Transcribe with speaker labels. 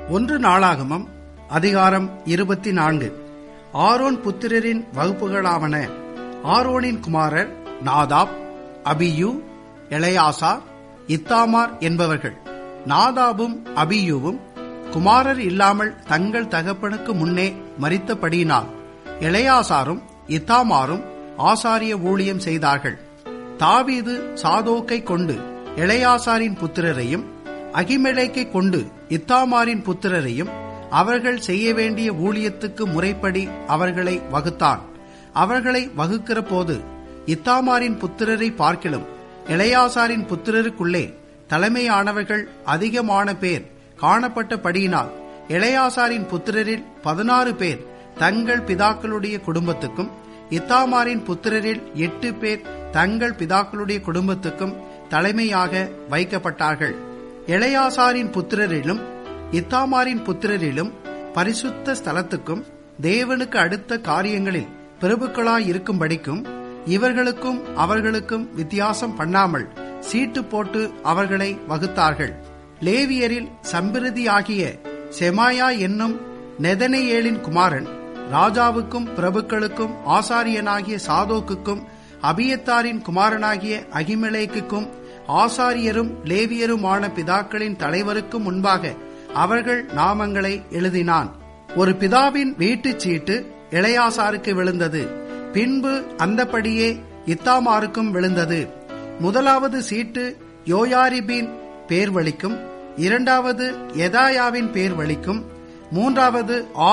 Speaker 1: ஒன்று நாளாகமம் அதிகாரம் இருபத்தி நான்கு ஆரோன் புத்திரரின் வகுப்புகளாவன ஆரோனின் குமாரர் நாதாப் அபியூ எளையாசா இத்தாமார் என்பவர்கள் நாதாபும் அபியூவும் குமாரர் இல்லாமல் தங்கள் தகப்பனுக்கு முன்னே மரித்தபடியினால் எளையாசாரும் இத்தாமாரும் ஆசாரிய ஊழியம் செய்தார்கள் தாவீது சாதோக்கை கொண்டு எளையாசாரின் புத்திரரையும் அகிமெலேக்கை கொண்டு இத்தாமாரின் புத்திரரையும் அவர்கள் செய்ய வேண்டிய ஊழியத்துக்கு முறைப்படி அவர்களை வகுத்தான் அவர்களை வகுக்கிற போது இத்தாமாரின் புத்திரரை பார்க்கிலும் இளையாசாரின் புத்திரருக்குள்ளே தலைமையானவர்கள் அதிகமான பேர் காணப்பட்டபடியினால் இளையாசாரின் புத்திரரில் பதினாறு பேர் தங்கள் பிதாக்களுடைய குடும்பத்துக்கும் இத்தாமாரின் புத்திரரில் எட்டு பேர் தங்கள் பிதாக்களுடைய குடும்பத்துக்கும் தலைமையாக வைக்கப்பட்டார்கள் இளையாசாரின் புத்திரரிலும் இத்தாமாரின் புத்திரரிலும் பரிசுத்த ஸ்தலத்துக்கும் தேவனுக்கு அடுத்த காரியங்களில் பிரபுக்களாயிருக்கும்படிக்கும் இவர்களுக்கும் அவர்களுக்கும் வித்தியாசம் பண்ணாமல் சீட்டு போட்டு அவர்களை வகுத்தார்கள் லேவியரில் சம்பிரதியாகிய செமாயா என்னும் நெதனேயேலின் குமாரன் ராஜாவுக்கும் பிரபுக்களுக்கும் ஆசாரியனாகிய சாதோக்குக்கும் அபியத்தாரின் குமாரனாகிய அகிமலேக்குக்கும் ஆசாரியரும் லேவியருமான பிதாக்களின் தலைவருக்கும் முன்பாக அவர்கள் நாமங்களை எழுதினான் ஒரு பிதாவின் வீட்டுச் சீட்டு இளையாசாருக்கு விழுந்தது பின்பு அந்தபடியே இத்தாமாருக்கும் விழுந்தது முதலாவது சீட்டு யோயாரிபின் பேர் வலிக்கும் இரண்டாவது எதாயாவின் பேர் வலிக்கும் மூன்றாவது